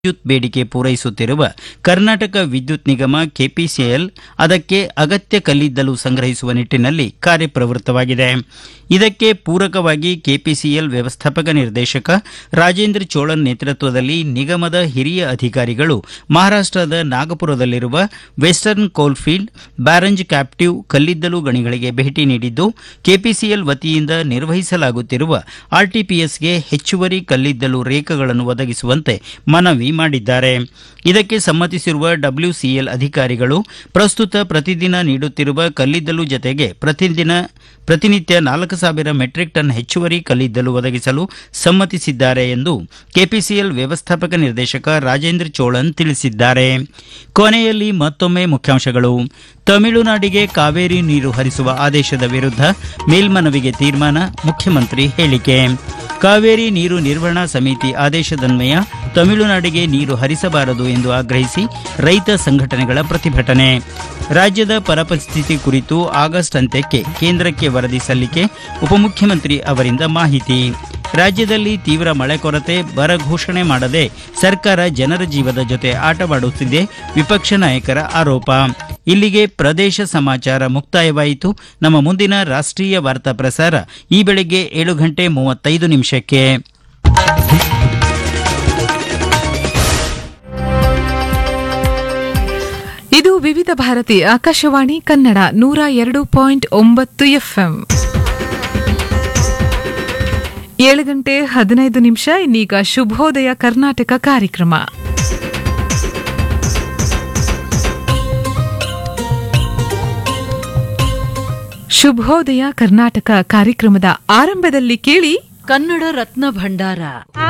ವಿದ್ಯುತ್ ಬೇಡಿಕೆ ಪೂರೈಸುತ್ತಿರುವ ಕರ್ನಾಟಕ ವಿದ್ಯುತ್ ನಿಗಮ ಕೆಪಿಸಿಎಲ್ ಅದಕ್ಕೆ ಅಗತ್ಯ ಕಲ್ಲಿದ್ದಲು ಸಂಗ್ರಹಿಸುವ ನಿಟ್ಟಿನಲ್ಲಿ ಕಾರ್ಯಪ್ರವೃತ್ತವಾಗಿದೆ ಇದಕ್ಕೆ ಪೂರಕವಾಗಿ ಕೆಪಿಸಿಎಲ್ ವ್ಯವಸ್ಥಾಪಕ ನಿರ್ದೇಶಕ ರಾಜೇಂದ್ರ ಚೋಳನ್ ನೇತೃತ್ವದಲ್ಲಿ ನಿಗಮದ ಹಿರಿಯ ಅಧಿಕಾರಿಗಳು ಮಹಾರಾಷ್ಟದ ನಾಗಪುರದಲ್ಲಿರುವ ವೆಸ್ಟರ್ನ್ ಕೋಲ್ಫೀಲ್ಡ್ ಬ್ಯಾರಂಜ್ ಕ್ಯಾಪ್ಟಿವ್ ಕಲ್ಲಿದ್ದಲು ಗಣಿಗಳಿಗೆ ಭೇಟಿ ನೀಡಿದ್ದು ಕೆಪಿಸಿಎಲ್ ವತಿಯಿಂದ ನಿರ್ವಹಿಸಲಾಗುತ್ತಿರುವ ಆರ್ಟಿಪಿಎಸ್ಗೆ ಹೆಚ್ಚುವರಿ ಕಲ್ಲಿದ್ದಲು ರೇಖೆಗಳನ್ನು ಒದಗಿಸುವಂತೆ ಮನವಿ ಮಾಡಿದ್ದಾರೆ ಇದಕ್ಕೆ ಸಮ್ಮತಿಸಿರುವ ಡಬ್ಲ್ಯೂಸಿಎಲ್ ಅಧಿಕಾರಿಗಳು ಪ್ರಸ್ತುತ ಪ್ರತಿದಿನ ನೀಡುತ್ತಿರುವ ಕಲ್ಲಿದ್ದಲು ಜತೆಗೆ ಪ್ರತಿದಿನ ಪ್ರತಿನಿತ್ಯ ನಾಲ್ಕು ಸಾವಿರ ಮೆಟ್ರಿಕ್ ಟನ್ ಹೆಚ್ಚುವರಿ ಕಲ್ಲಿದ್ದಲು ಒದಗಿಸಲು ಸಮ್ಮತಿಸಿದ್ದಾರೆ ಎಂದು ಕೆಪಿಸಿಎಲ್ ವ್ಯವಸ್ಥಾಪಕ ನಿರ್ದೇಶಕ ರಾಜೇಂದ್ರ ಚೋಳನ್ ತಿಳಿಸಿದ್ದಾರೆ ಕೊನೆಯಲ್ಲಿ ಮತ್ತೊಮ್ಮೆ ಮುಖ್ಯಾಂಶಗಳು ತಮಿಳುನಾಡಿಗೆ ಕಾವೇರಿ ನೀರು ಹರಿಸುವ ಆದೇಶದ ವಿರುದ್ಧ ಮೇಲ್ಮನವಿಗೆ ತೀರ್ಮಾನ ಮುಖ್ಯಮಂತ್ರಿ ಹೇಳಿಕೆ ಕಾವೇರಿ ನೀರು ನಿರ್ವಹಣಾ ಸಮಿತಿ ಆದೇಶದನ್ವಯ ತಮಿಳುನಾಡಿಗೆ ನೀರು ಹರಿಸಬಾರದು ಎಂದು ಆಗ್ರಹಿಸಿ ರೈತ ಸಂಘಟನೆಗಳ ಪ್ರತಿಭಟನೆ ರಾಜ್ಯದ ಪರಿಸ್ಥಿತಿ ಕುರಿತು ಆಗಸ್ಟ್ ಅಂತ್ಯಕ್ಕೆ ಕೇಂದ್ರಕ್ಕೆ ವರದಿ ಸಲ್ಲಿಕೆ ಉಪಮುಖ್ಯಮಂತ್ರಿ ಅವರಿಂದ ಮಾಹಿತಿ ರಾಜ್ಯದಲ್ಲಿ ತೀವ್ರ ಮಳೆ ಕೊರತೆ ಬರ ಘೋಷಣೆ ಮಾಡದೆ ಸರ್ಕಾರ ಜನರ ಜೀವದ ಜೊತೆ ಆಟವಾಡುತ್ತಿದೆ ವಿಪಕ್ಷ ನಾಯಕರ ಆರೋಪ ಇಲ್ಲಿಗೆ ಪ್ರದೇಶ ಸಮಾಚಾರ ಮುಕ್ತಾಯವಾಯಿತು ನಮ್ಮ ಮುಂದಿನ ರಾಷ್ಟ್ರೀಯ ವಾರ್ತಾ ಪ್ರಸಾರ ಈ ಬೆಳಗ್ಗೆ ಏಳು ಗಂಟೆ ಮೂವತ್ತೈದು ನಿಮಿಷಕ್ಕೆ ಇದು ವಿವಿಧ ಭಾರತಿ ಆಕಾಶವಾಣಿ ಕನ್ನಡ ನೂರ ಎರಡು ಪಾಯಿಂಟ್ ಒಂಬತ್ತು ಎಫ್ಎಂ ಏಳು ಗಂಟೆ ಹದಿನೈದು ನಿಮಿಷ ಇನ್ನೀಗ ಶುಭೋದಯ ಕರ್ನಾಟಕ ಕಾರ್ಯಕ್ರಮ ಶುಭೋದಯ ಕರ್ನಾಟಕ ಕಾರ್ಯಕ್ರಮದ ಆರಂಭದಲ್ಲಿ ಕೇಳಿ ಕನ್ನಡ ರತ್ನ ಭಂಡಾರ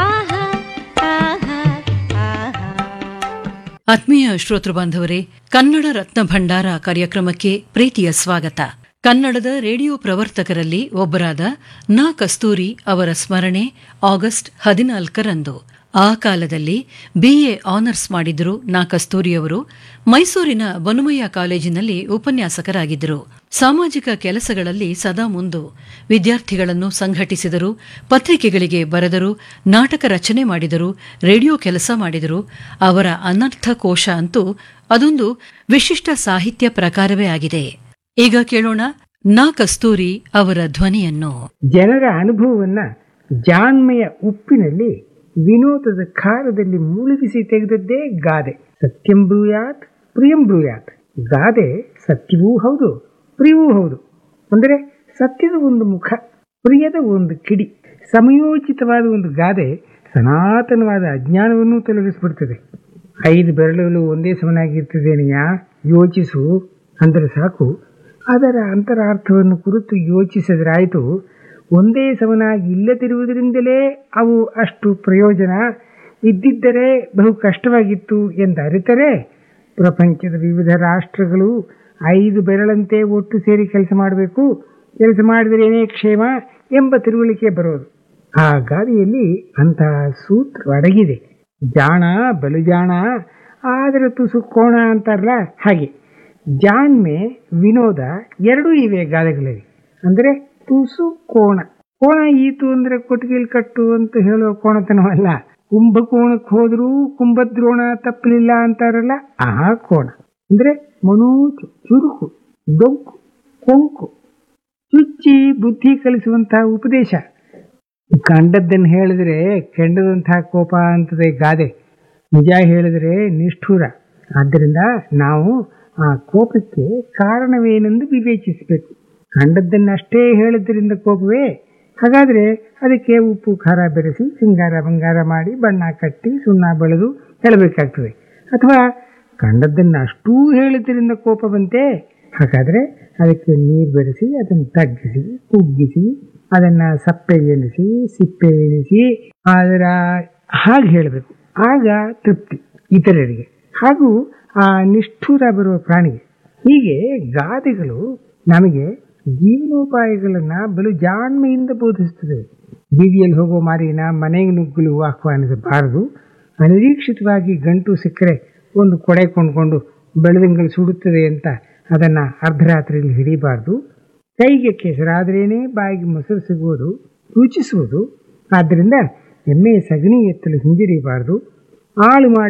ಆತ್ಮೀಯ ಶ್ರೋತೃ ಬಾಂಧವರೇ ಕನ್ನಡ ರತ್ನ ಭಂಡಾರ ಕಾರ್ಯಕ್ರಮಕ್ಕೆ ಪ್ರೀತಿಯ ಸ್ವಾಗತ ಕನ್ನಡದ ರೇಡಿಯೋ ಪ್ರವರ್ತಕರಲ್ಲಿ ಒಬ್ಬರಾದ ನಾ ಕಸ್ತೂರಿ ಅವರ ಸ್ಮರಣೆ ಆಗಸ್ಟ್ ಹದಿನಾಲ್ಕರಂದು ಆ ಕಾಲದಲ್ಲಿ ಬಿಎ ಆನರ್ಸ್ ಮಾಡಿದ್ರು ನಾ ಕಸ್ತೂರಿಯವರು ಮೈಸೂರಿನ ಬನುಮಯ್ಯ ಕಾಲೇಜಿನಲ್ಲಿ ಉಪನ್ಯಾಸಕರಾಗಿದ್ದರು ಸಾಮಾಜಿಕ ಕೆಲಸಗಳಲ್ಲಿ ಸದಾ ಮುಂದು ವಿದ್ಯಾರ್ಥಿಗಳನ್ನು ಸಂಘಟಿಸಿದರು ಪತ್ರಿಕೆಗಳಿಗೆ ಬರೆದರು ನಾಟಕ ರಚನೆ ಮಾಡಿದರು ರೇಡಿಯೋ ಕೆಲಸ ಮಾಡಿದರು ಅವರ ಅನರ್ಥ ಕೋಶ ಅಂತೂ ಅದೊಂದು ವಿಶಿಷ್ಟ ಸಾಹಿತ್ಯ ಪ್ರಕಾರವೇ ಆಗಿದೆ ಈಗ ಕೇಳೋಣ ನಾ ಕಸ್ತೂರಿ ಅವರ ಧ್ವನಿಯನ್ನು ಜನರ ಅನುಭವವನ್ನ ಜಾಣ್ಮೆಯ ಉಪ್ಪಿನಲ್ಲಿ ವಿನೋದದ ಖಾರದಲ್ಲಿ ಮುಳುಗಿಸಿ ತೆಗೆದದ್ದೇ ಗಾದೆ ಸತ್ಯಂ ಬ್ರೂಯಾತ್ ಪ್ರಿಯಂ ಬ್ರೂಯಾತ್ ಗಾದೆ ಸತ್ಯವೂ ಹೌದು ಪ್ರಿಯವೂ ಹೌದು ಅಂದರೆ ಸತ್ಯದ ಒಂದು ಮುಖ ಪ್ರಿಯದ ಒಂದು ಕಿಡಿ ಸಮಯೋಚಿತವಾದ ಒಂದು ಗಾದೆ ಸನಾತನವಾದ ಅಜ್ಞಾನವನ್ನು ತೊಲಗಿಸ್ಬಿಡ್ತದೆ ಐದು ಬೆರಳುಗಳು ಒಂದೇ ಸಮನಾಗಿರ್ತದೇನೆಯಾ ಯೋಚಿಸು ಅಂದರೆ ಸಾಕು ಅದರ ಅಂತರಾರ್ಥವನ್ನು ಕುರಿತು ಯೋಚಿಸಿದ್ರಾಯಿತು ಒಂದೇ ಸಮನಾಗಿ ಇಲ್ಲದಿರುವುದರಿಂದಲೇ ಅವು ಅಷ್ಟು ಪ್ರಯೋಜನ ಇದ್ದಿದ್ದರೆ ಬಹು ಕಷ್ಟವಾಗಿತ್ತು ಎಂದು ಅರಿತರೆ ಪ್ರಪಂಚದ ವಿವಿಧ ರಾಷ್ಟ್ರಗಳು ಐದು ಬೆರಳಂತೆ ಒಟ್ಟು ಸೇರಿ ಕೆಲಸ ಮಾಡಬೇಕು ಕೆಲಸ ಮಾಡಿದರೇನೇ ಕ್ಷೇಮ ಎಂಬ ತಿಳುವಳಿಕೆ ಬರೋದು ಆ ಗಾದಿಯಲ್ಲಿ ಅಂತಹ ಸೂತ್ರ ಅಡಗಿದೆ ಜಾಣ ಬಲು ಜಾಣ ಆದರೆ ತುಸು ಕೋಣ ಅಂತಾರಲ್ಲ ಹಾಗೆ ಜಾಣ್ಮೆ ವಿನೋದ ಎರಡೂ ಇವೆ ಗಾದೆಗಳಲ್ಲಿ ಅಂದರೆ ತುಸು ಕೋಣ ಕೋಣ ಈತು ಅಂದ್ರೆ ಕೊಟ್ಟಿಗೆಲ್ ಕಟ್ಟು ಅಂತ ಹೇಳೋ ಕೋಣತನವಲ್ಲ ಕುಂಭಕೋಣಕ್ಕೆ ಹೋದ್ರೂ ಕುಂಭದ್ರೋಣ ತಪ್ಪಲಿಲ್ಲ ಅಂತಾರಲ್ಲ ಆ ಕೋಣ ಅಂದ್ರೆ ಮನೋಜು ಚುರುಕು ಡೊಂಕು ಕೊಂಕು ಚುಚ್ಚಿ ಬುದ್ಧಿ ಕಲಿಸುವಂತಹ ಉಪದೇಶ ಕಂಡದ್ದನ್ನು ಹೇಳಿದ್ರೆ ಕೆಂಡದಂತಹ ಕೋಪ ಅಂತದೆ ಗಾದೆ ನಿಜ ಹೇಳಿದ್ರೆ ನಿಷ್ಠೂರ ಆದ್ದರಿಂದ ನಾವು ಆ ಕೋಪಕ್ಕೆ ಕಾರಣವೇನೆಂದು ವಿವೇಚಿಸಬೇಕು ಕಂಡದ್ದನ್ನಷ್ಟೇ ಹೇಳಿದ್ರಿಂದ ಕೋಪವೇ ಹಾಗಾದ್ರೆ ಅದಕ್ಕೆ ಉಪ್ಪು ಖಾರ ಬೆರೆಸಿ ಸಿಂಗಾರ ಬಂಗಾರ ಮಾಡಿ ಬಣ್ಣ ಕಟ್ಟಿ ಸುಣ್ಣ ಬೆಳೆದು ಹೇಳಬೇಕಾಗ್ತದೆ ಅಥವಾ ಕಂಡದ್ದನ್ನು ಅಷ್ಟೂ ಹೇಳಿದ್ರಿಂದ ಕೋಪ ಬಂತೆ ಹಾಗಾದ್ರೆ ಅದಕ್ಕೆ ನೀರು ಬೆರೆಸಿ ಅದನ್ನು ತಗ್ಗಿಸಿ ಕುಗ್ಗಿಸಿ ಅದನ್ನು ಸಪ್ಪೆ ಎಣಿಸಿ ಸಿಪ್ಪೆ ಎಣಿಸಿ ಅದರ ಹಾಗೆ ಹೇಳಬೇಕು ಆಗ ತೃಪ್ತಿ ಇತರರಿಗೆ ಹಾಗೂ ಆ ನಿಷ್ಠೂರ ಬರುವ ಪ್ರಾಣಿಗೆ ಹೀಗೆ ಗಾದೆಗಳು ನಮಗೆ ಜೀವನೋಪಾಯಗಳನ್ನ ಬಲು ಜಾಣ್ಮೆಯಿಂದ ಬೋಧಿಸುತ್ತದೆ ಬೀದಿಯಲ್ಲಿ ಹೋಗೋ ಮಾರಿನ ಮನೆಗೆ ನುಗ್ಗಲು ಆಹ್ವಾನಿಸಬಾರದು ಅನಿರೀಕ್ಷಿತವಾಗಿ ಗಂಟು ಸಿಕ್ಕರೆ ಒಂದು ಕೊಡೆ ಕೊಂಡ್ಕೊಂಡು ಬೆಳದಿಂಗಳು ಸುಡುತ್ತದೆ ಅಂತ ಅದನ್ನ ಅರ್ಧರಾತ್ರಿಯಲ್ಲಿ ಹಿಡಿಬಾರ್ದು ಕೈಗೆ ಕೆಸರಾದ್ರೇನೆ ಬಾಯಿಗೆ ಮೊಸರು ಸಿಗುವುದು ರುಚಿಸುವುದು ಆದ್ದರಿಂದ ಎಮ್ಮೆ ಸಗಣಿ ಎತ್ತಲು ಹಿಂಜರಿಬಾರದು ಆಳು ಮಾಡಿ